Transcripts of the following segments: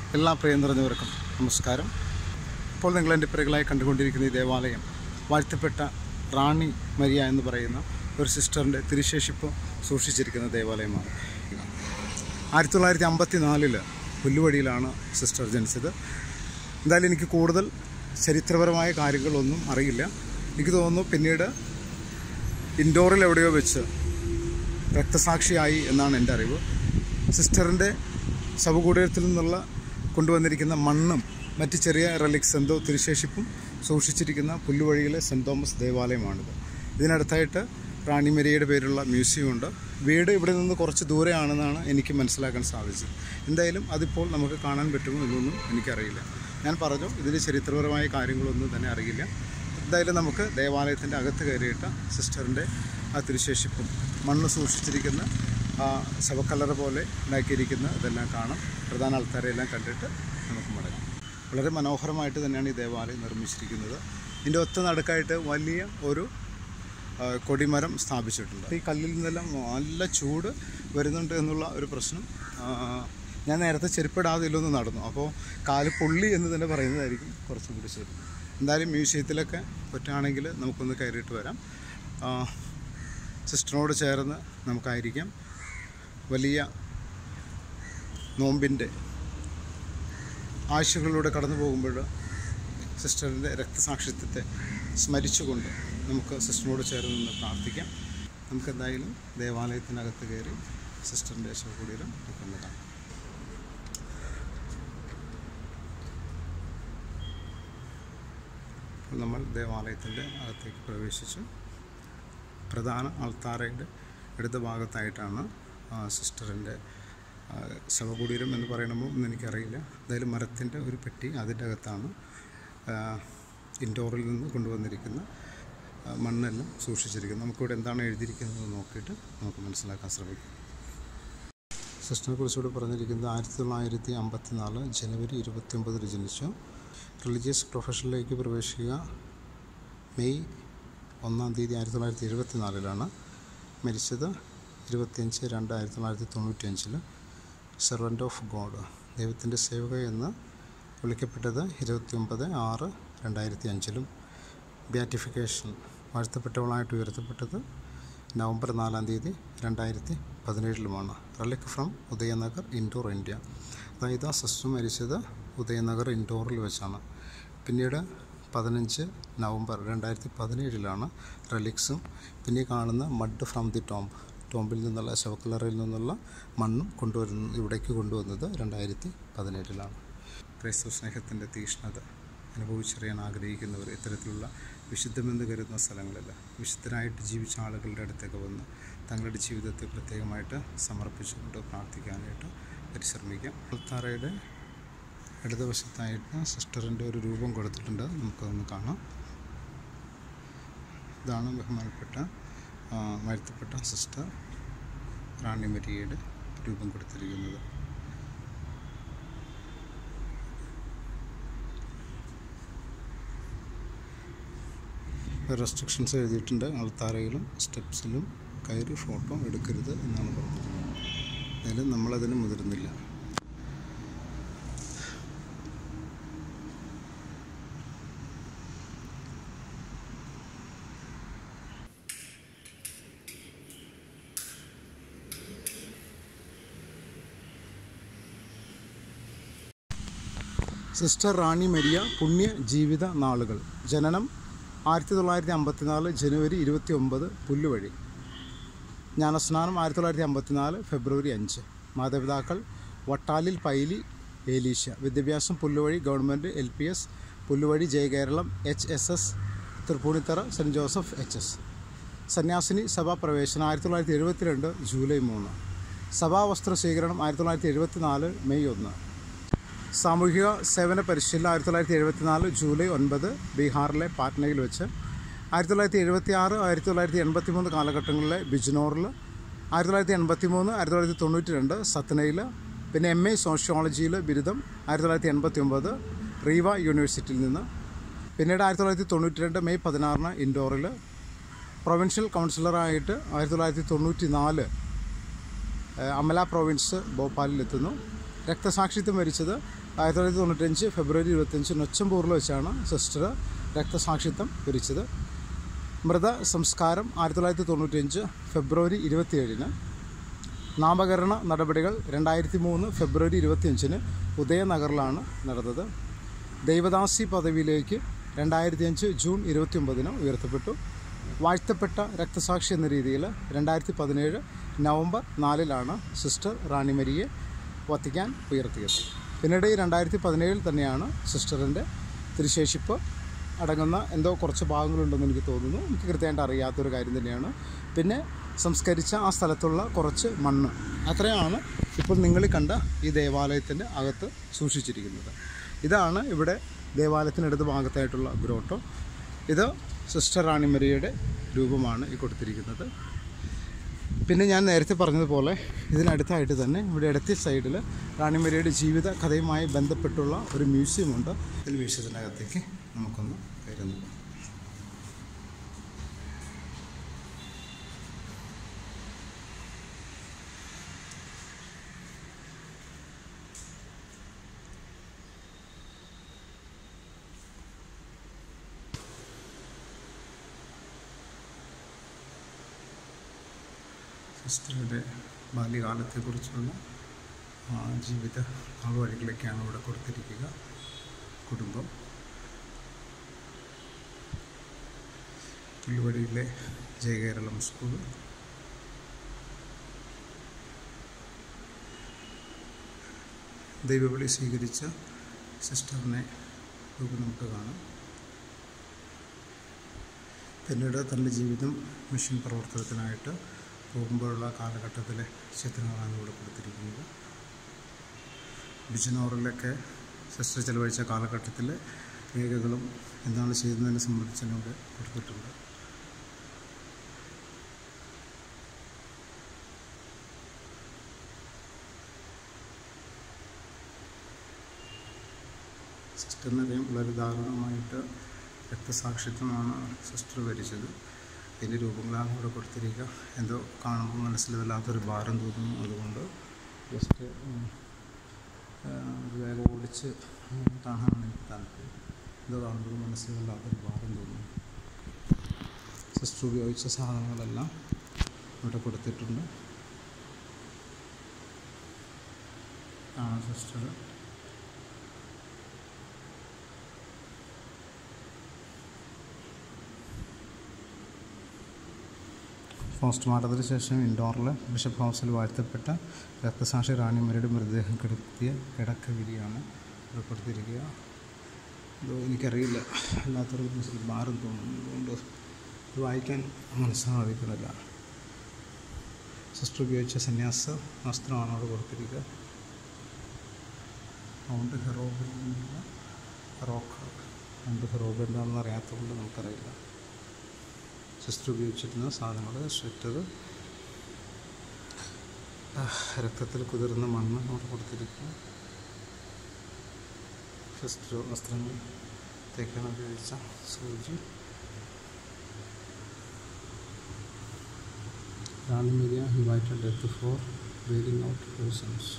എല്ലാ പ്രിയ നിറഞ്ഞവർക്കും നമസ്കാരം ഇപ്പോൾ നിങ്ങൾ എൻ്റെ പിറകളായി കണ്ടുകൊണ്ടിരിക്കുന്ന ഈ ദേവാലയം വാഴ്ത്തപ്പെട്ട റാണി മരിയ എന്ന് പറയുന്ന ഒരു സിസ്റ്ററിൻ്റെ തിരുശേഷിപ്പ് സൂക്ഷിച്ചിരിക്കുന്ന ദേവാലയമാണ് ആയിരത്തി തൊള്ളായിരത്തി അമ്പത്തി നാലില് പുല്ലുവടിയിലാണ് സിസ്റ്റർ ജനിച്ചത് എന്തായാലും എനിക്ക് കൂടുതൽ ചരിത്രപരമായ കാര്യങ്ങളൊന്നും അറിയില്ല എനിക്ക് തോന്നുന്നു പിന്നീട് ഇൻഡോറിൽ എവിടെയോ വെച്ച് രക്തസാക്ഷിയായി എന്നാണ് എൻ്റെ അറിവ് സിസ്റ്ററിൻ്റെ ശവകൂടീരത്തിൽ നിന്നുള്ള കൊണ്ടുവന്നിരിക്കുന്ന മണ്ണും മറ്റ് ചെറിയ റെലിക്സ് എന്തോ തിരുശേഷിപ്പും സൂക്ഷിച്ചിരിക്കുന്ന പുല്ലുവഴിയിലെ സെൻറ് തോമസ് ദേവാലയമാണിത് ഇതിനടുത്തായിട്ട് റാണിമരിയയുടെ പേരുള്ള മ്യൂസിയം ഉണ്ട് വീട് ഇവിടെ നിന്ന് കുറച്ച് ദൂരെയാണെന്നാണ് എനിക്ക് മനസ്സിലാക്കാൻ സാധിച്ചത് എന്തായാലും അതിപ്പോൾ നമുക്ക് കാണാൻ പറ്റുമോ എന്നൊന്നും എനിക്കറിയില്ല ഞാൻ പറഞ്ഞു ഇതിന് ചരിത്രപരമായ കാര്യങ്ങളൊന്നും തന്നെ അറിയില്ല എന്തായാലും നമുക്ക് ദേവാലയത്തിൻ്റെ അകത്ത് കയറിയിട്ട് സിസ്റ്ററിൻ്റെ ആ തിരുശേഷിപ്പും മണ്ണ് സൂക്ഷിച്ചിരിക്കുന്ന ആ ശവക്കല്ലറ പോലെ ഉണ്ടാക്കിയിരിക്കുന്ന ഇതെല്ലാം കാണാം പ്രധാന ആൾക്കാരെല്ലാം കണ്ടിട്ട് നമുക്ക് മടങ്ങാം വളരെ മനോഹരമായിട്ട് തന്നെയാണ് ഈ ദേവാലയം നിർമ്മിച്ചിരിക്കുന്നത് ഇതിൻ്റെ ഒത്ത നടുക്കായിട്ട് വലിയ ഒരു ആ, കൊടിമരം സ്ഥാപിച്ചിട്ടുണ്ട് ഈ കല്ലിൽ നിന്നെല്ലാം നല്ല ചൂട് വരുന്നുണ്ട് എന്നുള്ള ഒരു പ്രശ്നം ആ, ഞാൻ നേരത്തെ ചെരുപ്പിടാതെ ഇതിലൊന്ന് നടന്നു അപ്പോൾ കാല് പൊള്ളി എന്ന് തന്നെ പറയുന്നതായിരിക്കും കുറച്ചും കൂടി ശരി എന്തായാലും മ്യൂസിയത്തിലൊക്കെ പറ്റുകയാണെങ്കിൽ നമുക്കൊന്ന് കയറിയിട്ട് വരാം ആ, സിസ്റ്ററിനോട് ചേർന്ന് നമുക്കായിരിക്കാം വലിയ നോമ്പിൻ്റെ ആഴ്ചകളിലൂടെ കടന്നു പോകുമ്പോൾ സിസ്റ്ററിൻ്റെ രക്തസാക്ഷിത്വത്തെ സ്മരിച്ചുകൊണ്ട് നമുക്ക് സിസ്റ്ററിനോട് ചേർന്ന് നിന്ന് പ്രാർത്ഥിക്കാം നമുക്ക് എന്തായാലും ദേവാലയത്തിനകത്ത് കയറി സിസ്റ്ററിൻ്റെ ശവകുടീരം നമുക്കൊന്ന് കാണാം അപ്പോൾ നമ്മൾ ദേവാലയത്തിൻ്റെ അകത്തേക്ക് പ്രവേശിച്ചു പ്രധാന അൾത്താരയുടെ ഇടത് ഭാഗത്തായിട്ടാണ് ആ, സിസ്റ്ററിൻ്റെ ആ, ശവകുടീരം എന്ന് പറയണമോ എന്ന് എനിക്കറിയില്ല എന്തായാലും മരത്തിൻ്റെ ഒരു പെട്ടി അതിൻ്റെ അകത്താണ് ആ, ഇൻഡോറിൽ നിന്ന് കൊണ്ടുവന്നിരിക്കുന്ന ആ, മണ്ണെല്ലാം സൂക്ഷിച്ചിരിക്കുന്നത് നമുക്കിവിടെ എന്താണ് എഴുതിയിരിക്കുന്നത് നോക്കിയിട്ട് നമുക്ക് മനസ്സിലാക്കാൻ ശ്രമിക്കാം സിസ്റ്ററിനെ കുറിച്ചുകൂടി പറഞ്ഞിരിക്കുന്നത് ആയിരത്തി തൊള്ളായിരത്തി അമ്പത്തി നാല് ജനുവരി ഇരുപത്തി ഒമ്പതിൽ ജനിച്ചു റിലീജിയസ് പ്രൊഫഷനിലേക്ക് പ്രവേശിക്കുക മെയ് ഒന്നാം തീയതി ആയിരത്തി തൊള്ളായിരത്തി എഴുപത്തി നാലിലാണ് മരിച്ചത് ഇരുപത്തിയഞ്ച് രണ്ട് ആയിരത്തി തൊള്ളായിരത്തി തൊണ്ണൂറ്റി അഞ്ചിൽ സെർവൻ്റ് ഓഫ് ഗോഡ് ദൈവത്തിൻ്റെ സേവക എന്ന് വിളിക്കപ്പെട്ടത് ഇരുപത്തിയൊമ്പത് ആറ് രണ്ടായിരത്തി അഞ്ചിലും ബിയാറ്റിഫിക്കേഷൻ വാഴ്ത്തപ്പെട്ടവളായിട്ട് ഉയർത്തപ്പെട്ടത് നവംബർ നാലാം തീയതി രണ്ടായിരത്തി പതിനേഴിലുമാണ് relic from Udaynagar Indore India അതായത് ആ സിസ്റ്റർ മരിച്ചത് ഉദയനഗർ ഇൻഡോറിൽ വെച്ചാണ് പിന്നീട് പതിനഞ്ച് നവംബർ രണ്ടായിരത്തി പതിനേഴിലാണ് റെലിക്സും പിന്നെ ഈ കാണുന്ന മഡ് ഫ്രം ദി ടോംബ് ടോംബിൽ നിന്നുള്ള ശവക്കലറയിൽ നിന്നുള്ള മണ്ണും കൊണ്ടുവരുന്ന ഇവിടേക്ക് കൊണ്ടുവന്നത് രണ്ടായിരത്തി പതിനേഴിലാണ് ക്രൈസ്തവ സ്നേഹത്തിൻ്റെ തീഷ്ണത അനുഭവിച്ചറിയാൻ ആഗ്രഹിക്കുന്നവർ ഇത്തരത്തിലുള്ള വിശുദ്ധമെന്ന് കരുതുന്ന സ്ഥലങ്ങളിൽ വിശുദ്ധനായിട്ട് ജീവിച്ച ആളുകളുടെ അടുത്തേക്ക് വന്ന് തങ്ങളുടെ ജീവിതത്തെ പ്രത്യേകമായിട്ട് സമർപ്പിച്ചുകൊണ്ട് പ്രാർത്ഥിക്കാനായിട്ട് പരിശ്രമിക്കാം അൾത്താറയുടെ ഇടതുവശത്തായിട്ട് സിസ്റ്ററിൻ്റെ ഒരു രൂപം കൊടുത്തിട്ടുണ്ട് നമുക്കതൊന്ന് കാണാം ഇതാണ് ബഹുമാനപ്പെട്ട ആ, വാഴ്ത്തപ്പെട്ട സിസ്റ്റർ റാണി മരിയയുടെ രൂപം കൊടുത്തിരിക്കുന്നത് റെസ്ട്രിക്ഷൻസ് എഴുതിയിട്ടുണ്ട് അൾത്താരയിലും സ്റ്റെപ്സിലും കയറി ഫോട്ടോ എടുക്കരുത് എന്നാണ് പറഞ്ഞത് എന്നാലും നമ്മളതിന് മുതിർന്നില്ല സിസ്റ്റർ റാണി മരിയ പുണ്യ ജീവിത നാളുകൾ ജനനം ആയിരത്തി തൊള്ളായിരത്തി അമ്പത്തിനാല് ജനുവരി ഇരുപത്തി ഒമ്പത് പുല്ലുവഴി ജ്ഞാനസ്നാനം ആയിരത്തി തൊള്ളായിരത്തി അമ്പത്തിനാല് ഫെബ്രുവരി അഞ്ച് മാതാപിതാക്കൾ വട്ടാലിൽ പൈലി ഏലീശ വിദ്യാഭ്യാസം Pulluvazhi government L P S Pulluvazhi Jayakeralam H S S Thrippunithura Saint Joseph H S സന്യാസിനി സഭാ പ്രവേശനം ആയിരത്തി തൊള്ളായിരത്തി എഴുപത്തിരണ്ട് ജൂലൈ മൂന്ന് സഭാവസ്ത്ര സ്വീകരണം ആയിരത്തി തൊള്ളായിരത്തി എഴുപത്തി നാല് മെയ് ഒന്ന് സാമൂഹിക സേവന പരിശീലനം ആയിരത്തി തൊള്ളായിരത്തി എഴുപത്തിനാല് ജൂലൈ ഒൻപത് ബീഹാറിലെ പാറ്റ്നയിൽ വെച്ച് ആയിരത്തി തൊള്ളായിരത്തി എഴുപത്തി ആറ് ആയിരത്തി തൊള്ളായിരത്തി എൺപത്തി മൂന്ന് കാലഘട്ടങ്ങളിലെ ബിജ്നോറിൽ ആയിരത്തി തൊള്ളായിരത്തി എൺപത്തി മൂന്ന് ആയിരത്തി തൊള്ളായിരത്തി തൊണ്ണൂറ്റി രണ്ട് സത്നയിൽ പിന്നെ എം എ സോഷ്യോളജിയിൽ ബിരുദം ആയിരത്തി തൊള്ളായിരത്തി എൺപത്തി ഒമ്പത് റീവ യൂണിവേഴ്സിറ്റിയിൽ നിന്ന് പിന്നീട് ആയിരത്തി തൊള്ളായിരത്തി തൊണ്ണൂറ്റി രണ്ട് മെയ് പതിനാറിന് ഇൻഡോറിൽ പ്രൊവിൻഷ്യൽ കൗൺസിലറായിട്ട് ആയിരത്തി തൊള്ളായിരത്തി തൊണ്ണൂറ്റി നാല് ഏഹ്, അമല പ്രൊവിൻസ് ഭോപ്പാലിലെത്തുന്നു രക്തസാക്ഷിത്വം വരിച്ചത് ആയിരത്തി തൊള്ളായിരത്തി തൊണ്ണൂറ്റഞ്ച് ഫെബ്രുവരി ഇരുപത്തഞ്ച് നൊച്ചമ്പൂറിൽ വെച്ചാണ് സിസ്റ്റർ രക്തസാക്ഷിത്വം വരിച്ചത് മൃത സംസ്കാരം ആയിരത്തി തൊള്ളായിരത്തി തൊണ്ണൂറ്റഞ്ച് ഫെബ്രുവരി ഇരുപത്തിയേഴിന് നാമകരണ നടപടികൾ രണ്ടായിരത്തി മൂന്ന് ഫെബ്രുവരി ഇരുപത്തിയഞ്ചിന് ഉദയനഗറിലാണ് നടന്നത് ദൈവദാസി പദവിയിലേക്ക് രണ്ടായിരത്തി അഞ്ച് ജൂൺ ഇരുപത്തി ഒമ്പതിന് ഉയർത്തപ്പെട്ടു വാഴ്ത്തപ്പെട്ട രക്തസാക്ഷി എന്ന രീതിയിൽ രണ്ടായിരത്തി പതിനേഴ് നവംബർ നാലിലാണ് സിസ്റ്റർ റാണിമരിയെ വത്തിക്കാൻ ഉയർത്തിയത് പിന്നീട് ഈ രണ്ടായിരത്തി പതിനേഴിൽ തന്നെയാണ് സിസ്റ്ററിൻ്റെ തിരുശേഷിപ്പ് അടങ്ങുന്ന എന്തോ കുറച്ച് ഭാഗങ്ങളുണ്ടെന്ന് എനിക്ക് തോന്നുന്നു എനിക്ക് കൃത്യമായിട്ട് അറിയാത്തൊരു കാര്യം തന്നെയാണ് പിന്നെ സംസ്കരിച്ച ആ സ്ഥലത്തുള്ള കുറച്ച് മണ്ണ് അത്രയാണ് ഇപ്പോൾ നിങ്ങൾ കണ്ട ഈ ദേവാലയത്തിൻ്റെ അകത്ത് സൂക്ഷിച്ചിരിക്കുന്നത് ഇതാണ് ഇവിടെ ദേവാലയത്തിനടുത്ത ഭാഗത്തായിട്ടുള്ള ഗ്രോട്ടോ ഇത് സിസ്റ്റർ റാണിമരിയുടെ രൂപമാണ് ഈ കൊടുത്തിരിക്കുന്നത് പിന്നെ ഞാൻ നേരത്തെ പറഞ്ഞതുപോലെ ഇതിനടുത്തായിട്ട് തന്നെ ഇവിടെ ഇടത്തെ സൈഡിൽ റാണിമരിയുടെ ജീവിത കഥയുമായി ബന്ധപ്പെട്ടുള്ള ഒരു മ്യൂസിയമുണ്ട് ഈ മ്യൂസിയത്തിനകത്തേക്ക് നമുക്കൊന്ന് കയറുന്നു സിസ്റ്ററുടെ ബാല്യകാലത്തെക്കുറിച്ചുള്ള ആ, ജീവിത നാളുവഴികളൊക്കെയാണ് ഇവിടെ കൊടുത്തിരിക്കുക കുടുംബം പുല്ലുവടിയിലെ ജയകേരളം സ്കൂൾ ദൈവവിളി സ്വീകരിച്ച സിസ്റ്ററിനെ നമുക്ക് നമുക്ക് കാണാം പിന്നീട് തൻ്റെ ജീവിതം മിഷൻ പ്രവർത്തനത്തിനായിട്ട് പോകുമ്പോഴുള്ള കാലഘട്ടത്തിലെ ചിത്രങ്ങളാണ് ഇവിടെ കൊടുത്തിരിക്കുന്നത് ബിജനോറിലൊക്കെ സിസ്റ്റർ ചെലവഴിച്ച കാലഘട്ടത്തിലെ രേഖകളും എന്താണ് ചെയ്യുന്നതിനെ സംബന്ധിച്ചും ഇവിടെ കൊടുത്തിട്ടുണ്ട് സിസ്റ്ററിനറിയാം വളരെ ദാരുണമായിട്ട് രക്തസാക്ഷിത്വമാണ് സിസ്റ്റർ വരിച്ചത് ഇതിൻ്റെ രൂപങ്ങളാണ് ഇവിടെ കൊടുത്തിരിക്കുക എന്തോ കാണുമ്പോൾ മനസ്സിൽ വല്ലാത്തൊരു ഭാരം തോന്നുന്നു അതുകൊണ്ട് ജസ്റ്റ് വേഗം ഓടിച്ച് കാണാനാണ് എനിക്ക് താല്പര്യം ഇത് കാണുമ്പോൾ മനസ്സിൽ വല്ലാത്തൊരു ഭാരം തോന്നുന്നു സിസ്റ്റർ ഉപയോഗിച്ച സാധനങ്ങളെല്ലാം ഇവിടെ കൊടുത്തിട്ടുണ്ട് ആണ് സിസ്റ്റർ പോസ്റ്റ്മോർട്ടത്തിന് ശേഷം ഇൻഡോറിൽ ബിഷപ്പ് ഹൗസിൽ വാഴ്ത്തപ്പെട്ട രക്തസാക്ഷി റാണിമരിയുടെ മൃതദേഹം കിടത്തിയ കിടക്കവിരിയാണ് ഇവിടെ കൊടുത്തിരിക്കുക ഇത് എനിക്കറിയില്ല അല്ലാത്തൊരു മനസ്സിൽ ഭാരം തോന്നുന്നു അതുകൊണ്ട് ഇത് വായിക്കാൻ മനസ്സ് സാധിക്കുന്നില്ല സിസ്റ്റർ ഉപയോഗിച്ച സന്യാസ വസ്ത്രമാണ് അവിടെ കൊടുത്തിരിക്കുക മൗണ്ട് ഹെറോബിൽ നിന്നുള്ള റോക്ക് മൗണ്ട് ഹെറോബ് എന്താണെന്ന് അറിയാത്തതുകൊണ്ട് നമുക്കറിയില്ല സിസ്റ്റർ ഉപയോഗിച്ചിരുന്ന സാധനങ്ങൾ സ്വെറ്റർ രക്തത്തിൽ കുതിർന്ന മണ്ണ് അവിടെ കൊടുത്തിരിക്കുന്നു സിസ്റ്റർ വസ്ത്രങ്ങൾ തേക്കാൻ ഉപയോഗിച്ച സൂചി റാണി മീഡിയ invited death for wailing out persons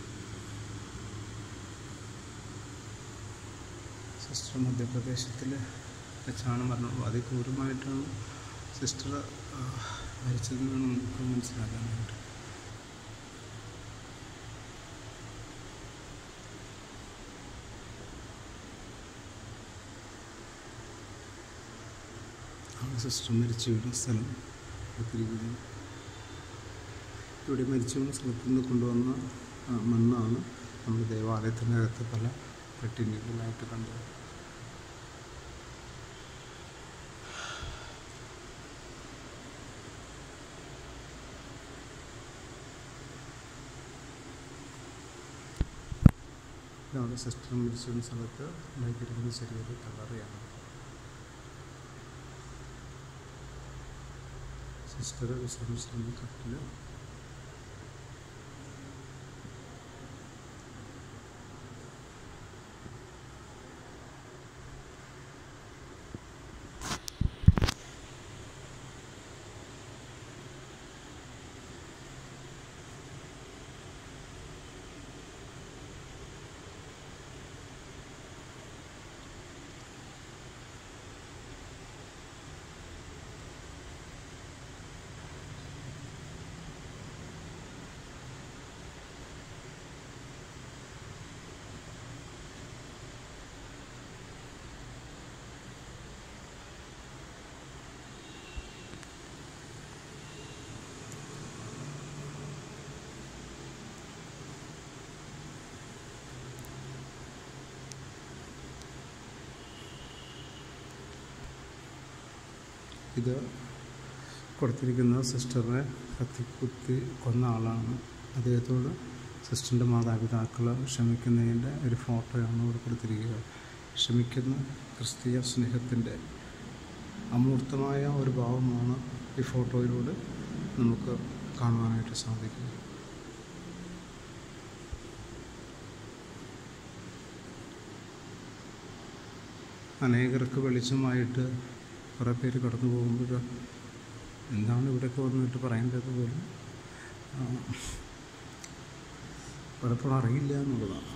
sister മധ്യപ്രദേശത്തിൽ വെച്ചാണ് മരണം അതിക്രൂരമായിട്ടാണ് സിസ്റ്റർ മരിച്ചതെന്നാണ് നമുക്ക് മനസ്സിലാക്കാനായിട്ട് ആണ് സിസ്റ്റർ മരിച്ചു വീണ സ്ഥലം എടുത്തിരിക്കുന്നത് ഇവിടെ മരിച്ചു വീണ സ്ഥലത്ത് നിന്ന് കൊണ്ടുവന്ന ആ, മണ്ണാണ് നമ്മൾ ദേവാലയത്തിനകത്ത് പല പെട്ടിനികളായിട്ട് കണ്ടത് ഇതാണ് സിസ്റ്റർ മരിച്ചിരുന്ന സ്ഥലത്ത് ഉണ്ടാക്കിയിരിക്കുന്ന ചെറിയൊരു കല്ലറയാണ് സിസ്റ്റർ വിശ്രമിച്ചിരുന്ന കട്ടിൽ ഇത് കൊടുത്തിരിക്കുന്ന സിസ്റ്ററിനെ കത്തിക്കുത്തി കൊന്ന ആളാണ് അദ്ദേഹത്തോട് സിസ്റ്ററിൻ്റെ മാതാപിതാക്കൾ ക്ഷമിക്കുന്നതിൻ്റെ ഒരു ഫോട്ടോയാണ് ഇവിടെ കൊടുത്തിരിക്കുക ക്ഷമിക്കുന്ന ക്രിസ്തീയ സ്നേഹത്തിൻ്റെ അമൂർത്തമായ ഒരു ഭാവമാണ് ഈ ഫോട്ടോയിലൂടെ നമുക്ക് കാണുവാനായിട്ട് സാധിക്കുക അനേകർക്ക് വെളിച്ചമായിട്ട് കുറേ പേര് കടന്നു പോകുമ്പോൾ എന്താണ് ഇവിടെയൊക്കെ വന്നിട്ട് പറയേണ്ടത് പോലും ആ, പലപ്പോഴും അറിയില്ല എന്നുള്ളതാണ്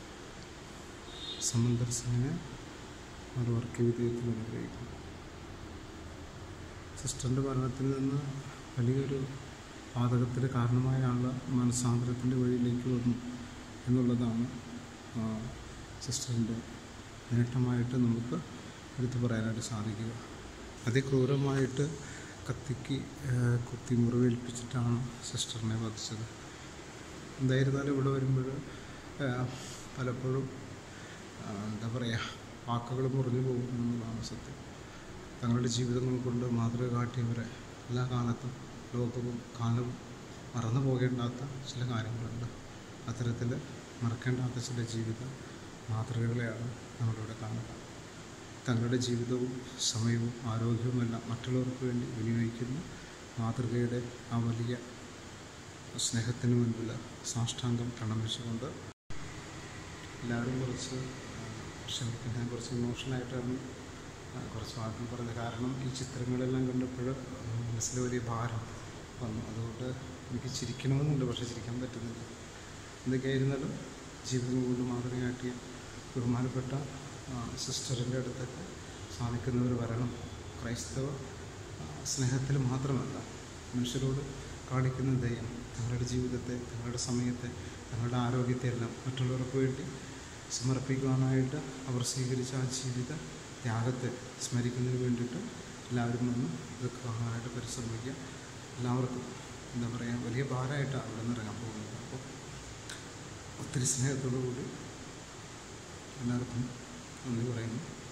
സമന്തർ സിംഗിനെ അവർ വർക്ക് വിധേയത്തിൽ അനുഗ്രഹിക്കുന്നു സിസ്റ്ററിൻ്റെ ഭരണത്തിൽ നിന്ന് വലിയൊരു പാതകത്തിന് കാരണമായ ആൾ മനസ്സാന്തരത്തിൻ്റെ വഴിയിലേക്ക് വന്നു എന്നുള്ളതാണ് ആ, സിസ്റ്ററിൻ്റെ നേട്ടമായിട്ട് നമുക്ക് എടുത്തു പറയാനായിട്ട് സാധിക്കുക അതിക്രൂരമായിട്ട് കത്തിക്ക് ആ, കുത്തി മുറിവേൽപ്പിച്ചിട്ടാണ് സിസ്റ്ററിനെ വധിച്ചത് എന്തായിരുന്നാലും ഇവിടെ വരുമ്പോൾ ആ, പലപ്പോഴും ആ, എന്താ പറയുക വാക്കുകൾ മുറിഞ്ഞു പോകും എന്നുള്ളതാണ് സത്യം തങ്ങളുടെ ജീവിതങ്ങൾ കൊണ്ട് മാതൃക കാട്ടിയവരെ എല്ലാ കാലത്തും ലോകവും കാലവും മറന്നു പോകേണ്ടാത്ത ചില കാര്യങ്ങളുണ്ട് അത്തരത്തിൽ മറക്കേണ്ടാത്ത ചില ജീവിത മാതൃകകളെയാണ് നമ്മളിവിടെ കാണുക തങ്ങളുടെ ജീവിതവും സമയവും ആരോഗ്യവുമെല്ലാം മറ്റുള്ളവർക്ക് വേണ്ടി വിനിയോഗിക്കുന്ന മാതൃകയുടെ ആ വലിയ സ്നേഹത്തിന് മുൻപിൽ സാഷ്ടാംഗം പ്രണമിച്ചുകൊണ്ട് എല്ലാവരും കുറച്ച് ആ, ക്ഷമിക്കുന്ന ഞാൻ കുറച്ച് ഇമോഷണലായിട്ടാണ് ആ, കുറച്ച് വാക്കുകൾ പറഞ്ഞത് കാരണം ഈ ചിത്രങ്ങളെല്ലാം കണ്ടപ്പോൾ മനസ്സിൽ വലിയ ഭാരം വന്നു അതുകൊണ്ട് എനിക്ക് ചിരിക്കണമെന്നുണ്ട് പക്ഷേ ചിരിക്കാൻ പറ്റുന്നില്ല എന്തൊക്കെയായിരുന്നാലും ജീവിതം കൊണ്ട് മാതൃകയാക്കിയ ബഹുമാനപ്പെട്ട സിസ്റ്ററിൻ്റെ അടുത്തൊക്കെ സാധിക്കുന്നവർ വരണം ക്രൈസ്തവ ആ, സ്നേഹത്തിൽ മാത്രമല്ല മനുഷ്യരോട് കാണിക്കുന്ന ദയം തങ്ങളുടെ ജീവിതത്തെ തങ്ങളുടെ സമയത്തെ തങ്ങളുടെ ആരോഗ്യത്തെ എല്ലാം മറ്റുള്ളവർക്ക് വേണ്ടി സമർപ്പിക്കുവാനായിട്ട് അവർ സ്വീകരിച്ച ആ ജീവിത ത്യാഗത്തെ സ്മരിക്കുന്നതിന് വേണ്ടിയിട്ട് എല്ലാവരും വന്ന് ഇതൊക്കെ കാണാനായിട്ട് പരിശ്രമിക്കുക എല്ലാവർക്കും എന്താ പറയുക വലിയ ഭാരമായിട്ടാണ് അവിടെ നിന്ന് ഇറങ്ങാൻ പോകുന്നത് അപ്പോൾ ഒത്തിരി സ്നേഹത്തോടു കൂടി എല്ലാവർക്കും നന്ദി പറയുന്നു